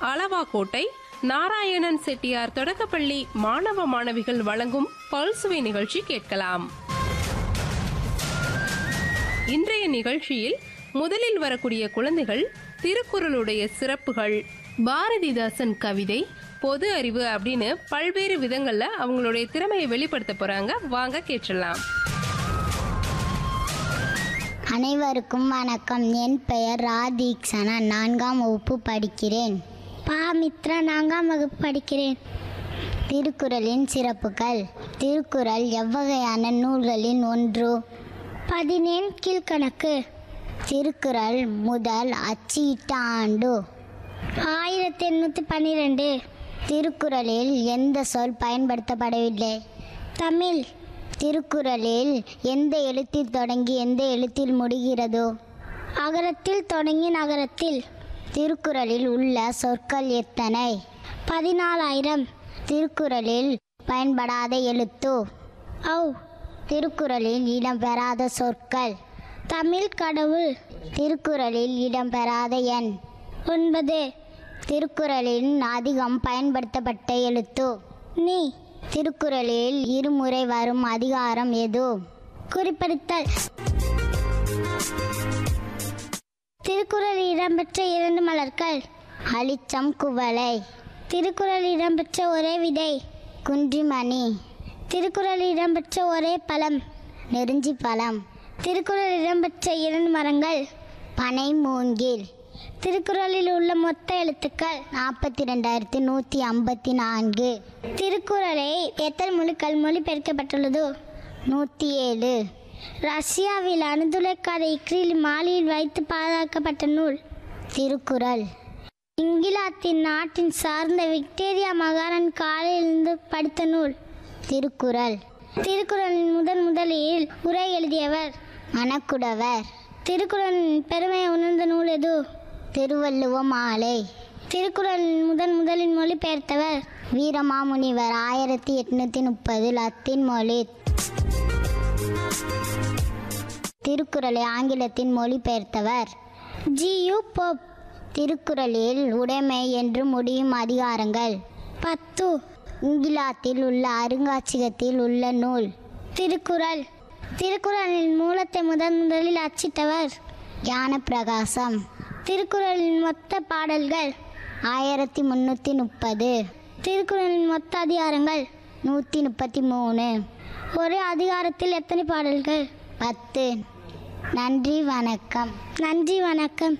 அளவாக்கோட்டை நாராயணன் செட்டியார் தொடக்கப்பள்ளி மாணவ மாணவிகள் வழங்கும் பல்சுவை நிகழ்ச்சி கேட்கலாம் இன்றைய நிகழ்ச்சியில் முதலில் வரக்கூடிய குழந்தைகள் திருக்குறளுடைய சிறப்புகள் பாரதிதாசன் கவிதை பொது அறிவு அப்படின்னு பல்வேறு விதங்கள்ல அவங்களுடைய திறமையை வெளிப்படுத்த போறாங்க வாங்க கேட்டுடலாம் அனைவருக்கும் வணக்கம் என் பெயர் ராதீக்ஷனா நான்காம் வகுப்பு படிக்கிறேன் பா மித்ரா நான்காம் வகுப்பு படிக்கிறேன் திருக்குறளின் சிறப்புகள் திருக்குறள் எவ்வகையான நூல்களின் ஒன்று பதினேன் கீழ்கணக்கு திருக்குறள் முதல் அச்சிட்ட ஆண்டு ஆயிரத்தி எண்ணூற்றி பன்னிரெண்டு திருக்குறளில் எந்த சொல் பயன்படுத்தப்படவில்லை தமிழ் திருக்குறளில் எந்த எழுத்தில் தொடங்கி எந்த எழுத்தில் முடிகிறதோ அகரத்தில் தொடங்கி நகரத்தில் திருக்குறளில் உள்ள சொற்கள் எத்தனை பதினாலாயிரம் திருக்குறளில் பயன்படாத எழுத்து ஔ திருக்குறளில் இடம்பெறாத சொற்கள் தமிழ் கடவுள் திருக்குறளில் இடம்பெறாத எண் ஒன்பது திருக்குறளில் அதிகம் பயன்படுத்தப்பட்ட எழுத்து நீ திருக்குறளில் இருமுறை வரும் அதிகாரம் எது குறிப்பிடுத்தல் திருக்குறளில் இடம்பெற்ற இரண்டு மலர்கள் அலிச்சம் குவளை திருக்குறளில் இடம்பெற்ற ஒரே விதை குன்றிமணி திருக்குறளில் இடம்பெற்ற ஒரே பழம் நெருஞ்சி பழம் திருக்குறளில் இடம்பெற்ற இரண்டு மரங்கள் பனை மூங்கில் திருக்குறளில் உள்ள மொத்த எழுத்துக்கள் நாற்பத்தி ரெண்டாயிரத்தி நூற்றி ஐம்பத்தி நான்கு திருக்குறளை எத்தனை மொழிகள் மொழிபெயர்க்கப்பட்டுள்ளது நூற்றி ஏழு ரஷ்யாவில் அணுதுளைக்காத இக்ரில் மாலையில் வைத்து பாதுகாக்கப்பட்ட நூல் திருக்குறள் இங்கிலாந்தின் நாட்டின் சார்ந்த விக்டோரியா மகாராணி காலையிலிருந்து படித்த நூல் திருக்குறள் திருக்குறளின் முதன் முதலில் உரை எழுதியவர் மணக்குடவர் திருக்குறளின் பெருமையை உணர்ந்த நூல் எது திருவள்ளுவ மாலை திருக்குறளின் முதன் முதலில் மொழிபெயர்த்தவர் வீரமாமுனிவர் ஆயிரத்தி எட்நூத்தி முப்பது லத்தீன் மொழி திருக்குறளை ஆங்கிலத்தின் மொழிபெயர்த்தவர் ஜி யு போப் திருக்குறளில் உடைமை என்று முடியும் அதிகாரங்கள் பத்து இங்கிலாந்தில் உள்ள அருங்காட்சியகத்தில் உள்ள நூல் திருக்குறள் திருக்குறளின் மூலத்தை முதன் முதலில் அச்சிட்டவர் ஞான பிரகாசம் திருக்குறளின் மொத்த பாடல்கள் ஆயிரத்தி முந்நூற்றி முப்பது திருக்குறளின் மொத்த அதிகாரங்கள் நூற்றி முப்பத்தி மூணு ஒரே அதிகாரத்தில் எத்தனை பாடல்கள் பத்து நன்றி வணக்கம் நன்றி வணக்கம்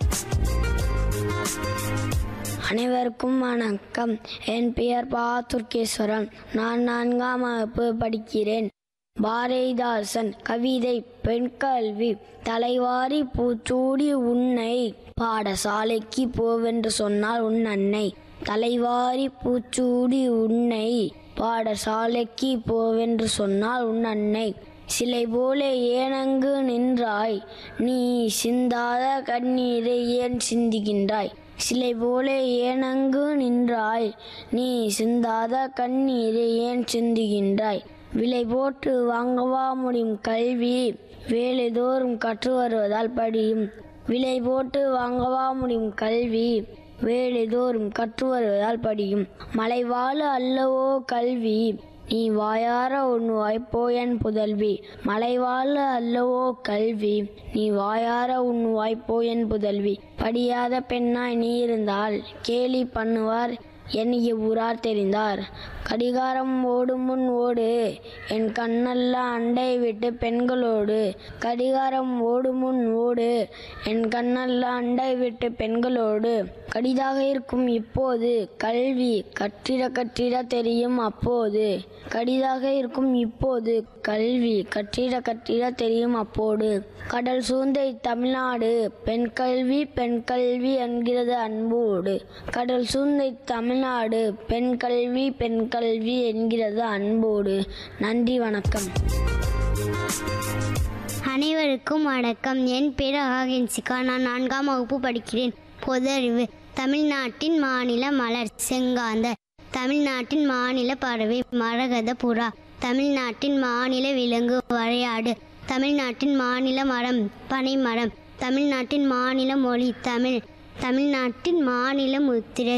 அனைவருக்கும் வணக்கம் என் பெயர் பா துர்கேஸ்வரன் நான் நான்காம் வகுப்பு படிக்கிறேன் பாரதிதாசன் கவிதை பெண் கல்வி தலைவாரி பூச்சூடி உன்னை பாடசாலைக்கு போவென்று சொன்னால் உன் அன்னை தலைவாரி பூச்சூடி உன்னை பாடசாலைக்கு போவென்று சொன்னால் உன் அன்னை சிலை போல ஏனங்கு நின்றாய் நீ சிந்தாத கண்ணீரை ஏன் சிந்துகின்றாய் சிலை போல ஏனங்கு நின்றாய் நீ சிந்தாத கண்ணீரை ஏன் சிந்துகின்றாய் விலை போட்டு வாங்கவா முடியும் கல்வி வேலைதோறும் கற்று வருவதால் படியும் விலை போட்டு வாங்கவா முடியும் கல்வி வேலைதோறும் கற்று வருவதால் படியும் மலைவாழ அல்லவோ கல்வி நீ வாயார உண்ணுவாய் போயன் புதல்வி மலைவாழ அல்லவோ கல்வி நீ வாயார உண்ணுவாய் போயன் புதல்வி படியாத பெண்ணாய் நீ இருந்தால் கேலி பண்ணுவார் எண்ணிய ஊரார் தெரிந்தார் கடிகாரம் ஓடும் முன் ஓடு என் கண்ணல்ல அண்டை விட்டு பெண்களோடு கடிகாரம் ஓடும் முன் ஓடு என் கண்ணல்ல அண்டை விட்டு பெண்களோடு கடிதாக இருக்கும் இப்போது கல்வி கற்றிட கற்றிட தெரியும் அப்போது கடிதாக இருக்கும் இப்போது கல்வி கற்றிட கற்றிட தெரியும் அப்போது கடல் சூழ்ந்த தமிழ்நாடு பெண் கல்வி பெண் கல்வி என்கிறது அன்போடு கடல் சூழ்ந்த தமிழ்நாடு பெண் கல்வி பெண் கல்வி என்கிறது அன்போடு நன்றி வணக்கம் அனைவருக்கும் வணக்கம் என் பேர் ஆகென்சிகா நான் நான்காம் வகுப்பு படிக்கிறேன் பொது அறிவு தமிழ்நாட்டின் மாநில மலர் செங்காந்த தமிழ்நாட்டின் மாநில பறவை மரகத புறா தமிழ்நாட்டின் மாநில விலங்கு வரையாடு தமிழ்நாட்டின் மாநில மரம் பனை மரம் தமிழ்நாட்டின் மாநில மொழி தமிழ் தமிழ்நாட்டின் மாநில முத்திரை